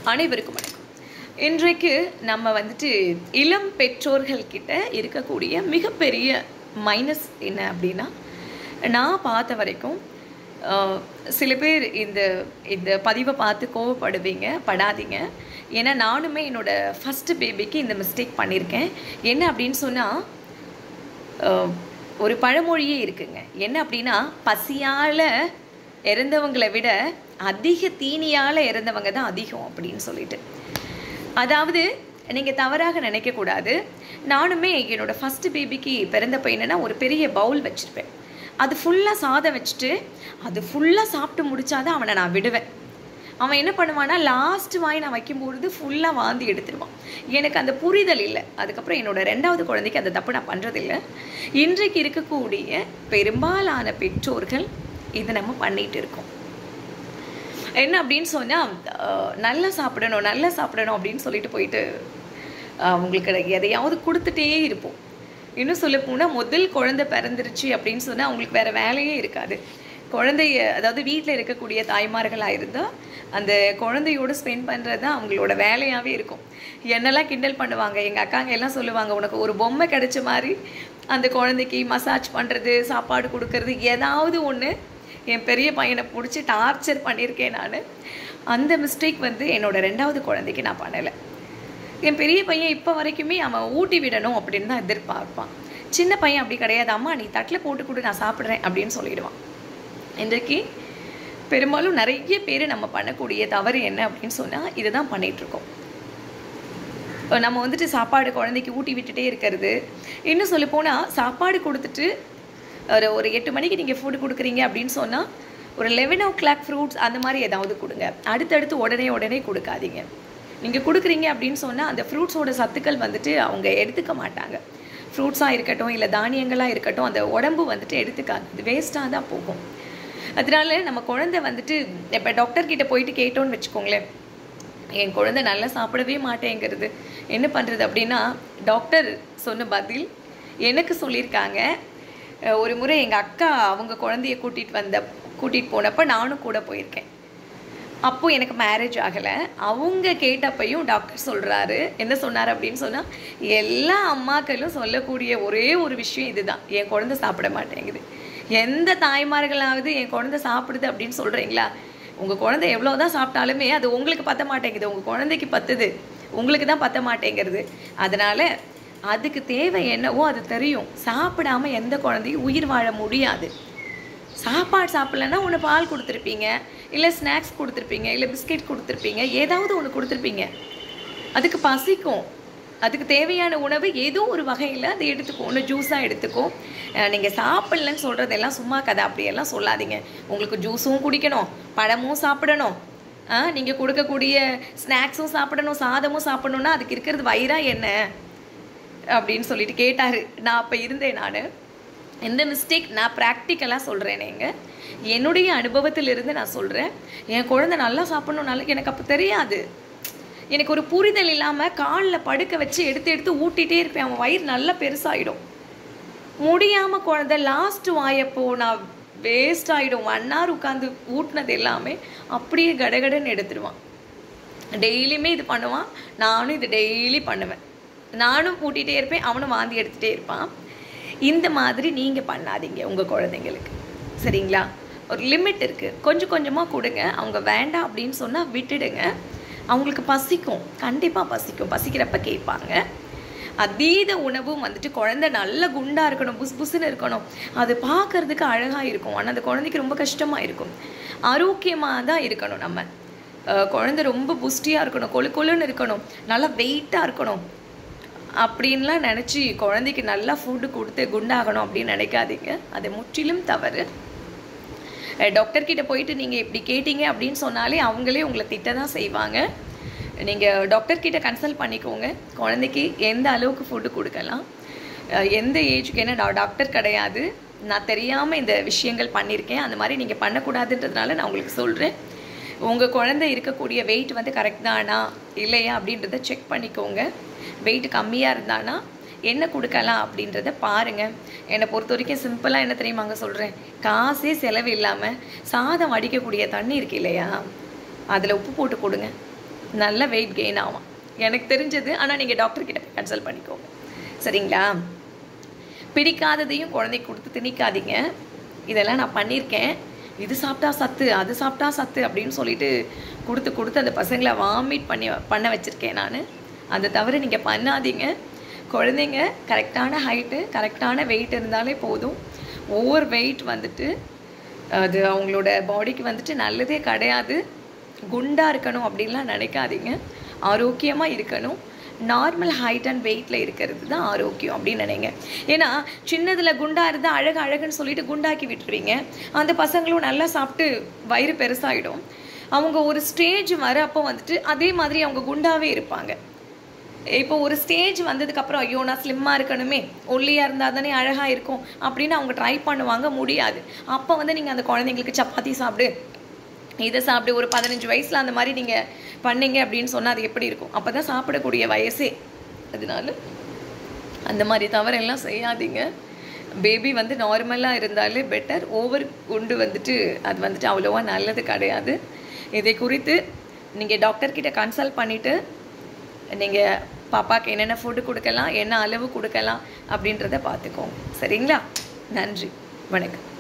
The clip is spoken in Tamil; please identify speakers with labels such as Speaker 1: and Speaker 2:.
Speaker 1: அனைவருக்கும் வணக்கம் இன்றைக்கு நம்ம வந்துட்டு இளம் பெற்றோர்கள் கிட்ட இருக்கக்கூடிய மிகப்பெரிய மைனஸ் என்ன அப்படின்னா நான் பார்த்த வரைக்கும் ஆஹ், சில பேர் இந்த இந்த பதிவை பார்த்து கோவப்படுவீங்க படாதீங்க ஏன்னா நானுமே என்னோட ஃபஸ்ட்டு பேபிக்கு இந்த மிஸ்டேக் பண்ணியிருக்கேன் என்ன அப்படின்னு சொன்னால் அஹ், ஒரு பழமொழியே இருக்குங்க என்ன அப்படின்னா பசியால் இறந்தவங்களை விட அதிக தீனியால் இறந்தவங்க தான் அதிகம் அப்படின்னு சொல்லிட்டு அதாவது நீங்கள் தவறாக நினைக்கக்கூடாது நானுமே என்னோடய ஃபஸ்ட்டு பேபிக்கு பிறந்த பையனா ஒரு பெரிய பவுல் வச்சுருப்பேன் அது ஃபுல்லாக சாதம் வச்சுட்டு அது ஃபுல்லாக சாப்பிட்டு முடிச்சாதான் அவனை நான் விடுவேன் அவன் என்ன பண்ணுவான்னா லாஸ்ட் வாய் நான் வைக்கும்பொழுது ஃபுல்லாக வாந்தி எடுத்துருவான் எனக்கு அந்த புரிதல் இல்லை அதுக்கப்புறம் என்னோட ரெண்டாவது குழந்தைக்கு அந்த தப்பு நான் பண்ணுறதில்ல இன்றைக்கு இருக்கக்கூடிய பெரும்பாலான பெற்றோர்கள் இதை நம்ம பண்ணிட்டு இருக்கோம் என்ன அப்படின்னு சொன்னால் நல்லா சாப்பிடணும் நல்லா சாப்பிடணும் அப்படின்னு சொல்லிட்டு போயிட்டு அஹ், அவங்களுக்கு எதையாவது கொடுத்துட்டே இருப்போம் இன்னும் சொல்ல போனால் முதல் குழந்தை பிறந்துருச்சு அப்படின்னு சொன்னால் அவங்களுக்கு வேறு வேலையே இருக்காது குழந்தைய அதாவது வீட்டில் இருக்கக்கூடிய தாய்மார்களாக இருந்தால் அந்த குழந்தையோடு ஸ்பெண்ட் பண்ணுறது தான் அவங்களோட வேலையாகவே இருக்கும் என்னெல்லாம் கிண்டல் பண்ணுவாங்க எங்கள் அக்காங்க எல்லாம் சொல்லுவாங்க உனக்கு ஒரு பொம்மை கிடைச்ச மாதிரி அந்த குழந்தைக்கு மசாஜ் பண்ணுறது சாப்பாடு கொடுக்கறது ஏதாவது ஒன்று என் பெரிய பையனை பிடிச்சி டார்ச்சர் பண்ணியிருக்கேன் நான் அந்த மிஸ்டேக் வந்து என்னோட ரெண்டாவது குழந்தைக்கு நான் பண்ணலை என் பெரிய பையன் இப்போ வரைக்குமே அவன் ஊட்டி விடணும் அப்படின்னு தான் எதிர்பார்ப்பான் சின்ன பையன் அப்படி கிடையாது அம்மா நீ தட்டில் போட்டு கொடு நான் சாப்பிட்றேன் அப்படின்னு சொல்லிடுவான் இன்றைக்கு பெரும்பாலும் நிறைய பேர் நம்ம பண்ணக்கூடிய தவறு என்ன அப்படின்னு சொன்னால் இதுதான் பண்ணிகிட்ருக்கோம் நம்ம வந்துட்டு சாப்பாடு குழந்தைக்கு ஊட்டி விட்டுட்டே இருக்கிறது இன்னும் சொல்ல போனால் சாப்பாடு கொடுத்துட்டு ஒரு ஒரு எட்டு மணிக்கு நீங்கள் ஃபுட் கொடுக்குறீங்க அப்படின்னு சொன்னால் ஒரு லெவன் ஓ கிளாக் ஃப்ரூட்ஸ் அந்த மாதிரி ஏதாவது கொடுங்க அடுத்தடுத்து உடனே உடனே கொடுக்காதீங்க நீங்கள் கொடுக்குறீங்க அப்படின்னு சொன்னால் அந்த ஃப்ரூட்ஸோட சத்துக்கள் வந்துட்டு அவங்க எடுத்துக்க மாட்டாங்க ஃப்ரூட்ஸாக இருக்கட்டும் இல்லை தானியங்களாக இருக்கட்டும் அந்த உடம்பு வந்துட்டு எடுத்துக்காது அது வேஸ்ட்டாக தான் போகும் அதனால நம்ம குழந்தை வந்துட்டு இப்போ டாக்டர் கிட்ட போயிட்டு கேட்டோன்னு வச்சுக்கோங்களேன் என் குழந்தை நல்லா சாப்பிடவே மாட்டேங்கிறது என்ன பண்ணுறது அப்படின்னா டாக்டர் சொன்ன பதில் எனக்கு சொல்லியிருக்காங்க அஹ் ஒரு முறை எங்கள் அக்கா அவங்க குழந்தைய கூட்டிகிட்டு வந்த கூட்டிகிட்டு போனப்போ நானும் கூட போயிருக்கேன் அப்போ எனக்கு மேரேஜ் ஆகலை அவங்க கேட்டப்பையும் டாக்டர் சொல்கிறாரு என்ன சொன்னார் அப்படின்னு சொன்னால் எல்லா அம்மாக்களும் சொல்லக்கூடிய ஒரே ஒரு விஷயம் இதுதான் என் குழந்தை சாப்பிட மாட்டேங்குது எந்த தாய்மார்களாவது என் குழந்தை சாப்பிடுது அப்படின்னு சொல்கிறீங்களா உங்கள் குழந்தை எவ்வளோ தான் சாப்பிட்டாலுமே அது உங்களுக்கு பத்த மாட்டேங்குது உங்கள் குழந்தைக்கு பத்துது உங்களுக்கு தான் பத்த மாட்டேங்கிறது அதனால் அதுக்கு தேவை என்னவோ அது தெரியும் சாப்பிடாம எந்த குழந்தையும் உயிர் வாழ முடியாது சாப்பாடு சாப்பிட்லன்னா ஒன்று பால் கொடுத்துருப்பீங்க இல்லை ஸ்நாக்ஸ் கொடுத்துருப்பீங்க இல்லை பிஸ்கெட் கொடுத்துருப்பீங்க ஏதாவது ஒன்று கொடுத்துருப்பீங்க அதுக்கு பசிக்கும் அதுக்கு தேவையான உணவு ஏதோ ஒரு வகையில் அதை எடுத்துக்கும் ஒன்று ஜூஸாக எடுத்துக்கும் நீங்கள் சாப்பிட்லன்னு சொல்கிறதெல்லாம் சும்மா கதை அப்படியெல்லாம் சொல்லாதீங்க உங்களுக்கு ஜூஸும் குடிக்கணும் பழமும் சாப்பிடணும் நீங்கள் கொடுக்கக்கூடிய ஸ்நாக்ஸும் சாப்பிடணும் சாதமும் சாப்பிடணுன்னா அதுக்கு இருக்கிறது வயிறா என்ன அப்படின்னு சொல்லிட்டு கேட்டார் நான் அப்போ இருந்தேன் நான் இந்த மிஸ்டேக் நான் ப்ராக்டிக்கலாக சொல்கிறேனேங்க என்னுடைய அனுபவத்திலிருந்து நான் சொல்கிறேன் என் குழந்தை நல்லா சாப்பிடணும்னால எனக்கு அப்போ தெரியாது எனக்கு ஒரு புரிதல் இல்லாமல் காலில் படுக்க வச்சு எடுத்து எடுத்து ஊட்டிகிட்டே இருப்பேன் அவன் வயிறு நல்லா பெருசாகிடும் முடியாமல் குழந்தை லாஸ்ட் வாயப்போ நான் வேஸ்ட் ஆகிடும் ஒன் ஹவர் உட்காந்து ஊட்டினது எல்லாமே அப்படியே கடகடன்னு எடுத்துருவான் டெய்லியுமே இது பண்ணுவான் நானும் இது டெய்லி பண்ணுவேன் நானும் கூட்டிகிட்டே இருப்பேன் அவனும் வாந்தி எடுத்துகிட்டே இருப்பான் இந்த மாதிரி நீங்கள் பண்ணாதீங்க உங்கள் குழந்தைங்களுக்கு சரிங்களா ஒரு லிமிட் இருக்குது கொஞ்சம் கொஞ்சமாக கொடுங்க அவங்க வேண்டாம் அப்படின்னு சொன்னால் விட்டுடுங்க அவங்களுக்கு பசிக்கும் கண்டிப்பாக பசிக்கும் பசிக்கிறப்ப கேட்பாங்க அதீத உணவும் வந்துட்டு குழந்தை நல்ல குண்டாக இருக்கணும் புஸ் புஸ்ன்னு இருக்கணும் அது பார்க்கறதுக்கு அழகாக இருக்கும் ஆனால் அந்த குழந்தைக்கு ரொம்ப கஷ்டமாக இருக்கும் ஆரோக்கியமாக தான் இருக்கணும் நம்ம அஹ் குழந்தை ரொம்ப புஷ்டியாக இருக்கணும் கொழு கொழுன்னு இருக்கணும் நல்லா வெயிட்டாக இருக்கணும் அப்படின்லாம் நினச்சி குழந்தைக்கு நல்லா ஃபுட்டு கொடுத்து குண்டாகணும் அப்படின்னு நினைக்காதீங்க அது முற்றிலும் தவறு டாக்டர் கிட்ட போயிட்டு நீங்கள் இப்படி கேட்டீங்க அப்படின்னு சொன்னாலே அவங்களே உங்களை திட்ட தான் செய்வாங்க நீங்கள் டாக்டர் கிட்ட கன்சல்ட் பண்ணிக்கோங்க குழந்தைக்கு எந்த அளவுக்கு ஃபுட்டு கொடுக்கலாம் அஹ் எந்த ஏஜுக்கு ஏன்னா நான் டாக்டர் கிடையாது நான் தெரியாமல் இந்த விஷயங்கள் பண்ணியிருக்கேன் அந்த மாதிரி நீங்கள் பண்ணக்கூடாதுன்றதுனால நான் உங்களுக்கு சொல்கிறேன் உங்கள் குழந்தை இருக்கக்கூடிய வெயிட் வந்து கரெக்ட் தானா இல்லையா அப்படின்றத செக் பண்ணிக்கோங்க வெயிட் கம்மியாக இருந்தானா என்ன கொடுக்கலாம் அப்படின்றத பாருங்கள் என்னை பொறுத்த வரைக்கும் சிம்பிளாக என்ன தெரியுமாங்க சொல்கிறேன் காசே செலவு இல்லாமல் சாதம் வடிக்கக்கூடிய தண்ணி இருக்கு இல்லையா அதில் உப்பு போட்டு கொடுங்க நல்ல வெயிட் கெயின் ஆகும் எனக்கு தெரிஞ்சது ஆனால் நீங்கள் டாக்டர் கிட்ட போய் கன்சல்ட் பண்ணிக்கோங்க சரிங்களா பிடிக்காததையும் குழந்தைக்கு கொடுத்து திணிக்காதீங்க இதெல்லாம் நான் பண்ணியிருக்கேன் இது சாப்பிட்டா சத்து அது சாப்பிட்டா சத்து அப்படின்னு சொல்லிட்டு கொடுத்து கொடுத்து அந்த பசங்களை வாமிட் பண்ணி பண்ண வச்சுருக்கேன் நான் அதை தவிர நீங்கள் பண்ணாதீங்க குழந்தைங்க கரெக்டான ஹைட்டு கரெக்டான வெயிட் இருந்தாலே போதும் ஓவர் வெயிட் வந்துட்டு அது அவங்களோட பாடிக்கு வந்துட்டு நல்லதே கிடையாது குண்டாக இருக்கணும் அப்படின்லாம் நினைக்காதீங்க ஆரோக்கியமாக இருக்கணும் நார்மல் ஹைட் அண்ட் வெயிட்டில் இருக்கிறது தான் ஆரோக்கியம் அப்படின்னு நினைங்க ஏன்னா சின்னதில் குண்டாக இருந்தால் அழகு அழகுன்னு சொல்லிட்டு குண்டாக்கி விட்டுருவீங்க அந்த பசங்களும் நல்லா சாப்பிட்டு வயிறு பெருசாகிடும் அவங்க ஒரு ஸ்டேஜ் வர அப்போ வந்துட்டு அதே மாதிரி அவங்க குண்டாகவே இருப்பாங்க இப்போ ஒரு ஸ்டேஜ் வந்ததுக்கப்புறம் ஐயோ நான் ஸ்லிம்மாக இருக்கணுமே ஒல்லியாக இருந்தால் தானே அழகாக இருக்கும் அப்படின்னு அவங்க ட்ரை பண்ணுவாங்க முடியாது அப்போ வந்து நீங்கள் அந்த குழந்தைங்களுக்கு சப்பாத்தி சாப்பிடு இதை சாப்பிடு ஒரு பதினஞ்சு வயசில் அந்த மாதிரி நீங்கள் பண்ணீங்க அப்படின்னு சொன்னால் அது எப்படி இருக்கும் அப்போ தான் சாப்பிடக்கூடிய வயசே அதனால அந்த மாதிரி தவறெல்லாம் செய்யாதீங்க பேபி வந்து நார்மலாக இருந்தாலே பெட்டர் ஓவர் குண்டு வந்துட்டு அது வந்துட்டு அவ்வளோவா நல்லது கிடையாது இதை குறித்து நீங்கள் டாக்டர்கிட்ட கன்சல்ட் பண்ணிவிட்டு நீங்கள் பாப்பாக்கு என்னென்ன ஃபுட்டு கொடுக்கலாம் என்ன அளவு கொடுக்கலாம் அப்படின்றத பார்த்துக்கோங்க சரிங்களா நன்றி வணக்கம்